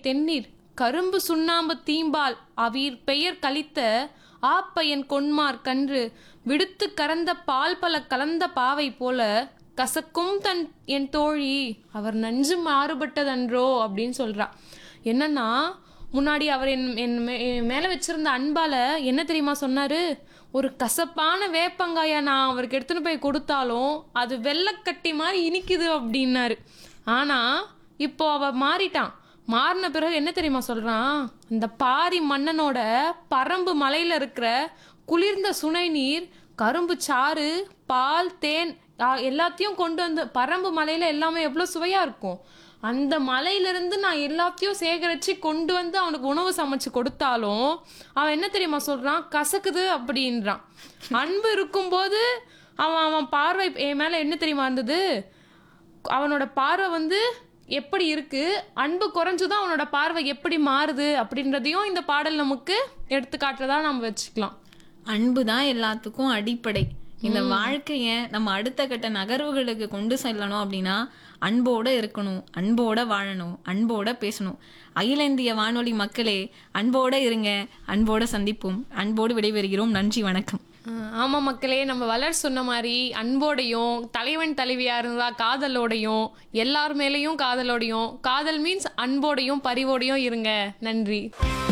தென்னீர் கரும்பு சுண்ணாம்பு தீம்பால் அவீர் பெயர் கலித்த ஆப்பையன் கொன்மார் கன்று விடுத்து கறந்த பால் பல கலந்த பாவை போல கசக்கும் தன் என் தோழி அவர் நஞ்சு மாறுபட்டதன்றோ அப்படின்னு சொல்றா என்னன்னா முன்னாடி அவர் என் என் மே- என் மேல வச்சிருந்த அன்பால என்ன தெரியுமா சொன்னாரு ஒரு கசப்பான வேப்பங்காய நான் அவருக்கு எடுத்துன்னு போய் கொடுத்தாலும் அது வெள்ளக்கட்டி மாதிரி இனிக்குது அப்படின்னாரு ஆனா இப்போ அவ மாறிட்டான் மாறின பிறகு என்ன தெரியுமா சொல்றான் இந்த பாரி மன்னனோட பரம்பு மலையில இருக்கிற குளிர்ந்த சுனை நீர் கரும்பு சாறு பால் தேன் ஆ, எல்லாத்தையும் கொண்டு வந்து பரம்பு மலையில எல்லாமே எவ்வளோ சுவையா இருக்கும் அந்த மலையிலிருந்து நான் எல்லாத்தையும் சேகரித்து கொண்டு வந்து அவனுக்கு உணவு சமைச்சு கொடுத்தாலும் அவன் என்ன தெரியுமா சொல்றான் கசக்குது அப்படின்றான் அன்பு இருக்கும்போது அவன் அவன் பார்வை என் மேல என்ன தெரியுமா இருந்தது அவனோட பார்வை வந்து எப்படி இருக்கு அன்பு குறைஞ்சுதான் அவனோட பார்வை எப்படி மாறுது அப்படின்றதையும் இந்த பாடல் நமக்கு எடுத்துக்காட்டுறதா நம்ம வச்சுக்கலாம் அன்பு தான் எல்லாத்துக்கும் அடிப்படை இந்த வாழ்க்கைய நம்ம அடுத்த கட்ட நகர்வுகளுக்கு கொண்டு செல்லணும் அப்படின்னா அன்போட இருக்கணும் அன்போட வாழணும் அன்போட பேசணும் அகில இந்திய வானொலி மக்களே அன்போட இருங்க அன்போட சந்திப்போம் அன்போடு விடைபெறுகிறோம் நன்றி வணக்கம் அஹ் ஆமா மக்களே நம்ம வளர் சொன்ன மாதிரி அன்போடையும் தலைவன் தலைவியா இருந்தா காதலோடையும் எல்லார் மேலேயும் காதலோடையும் காதல் மீன்ஸ் அன்போடையும் பரிவோடையும் இருங்க நன்றி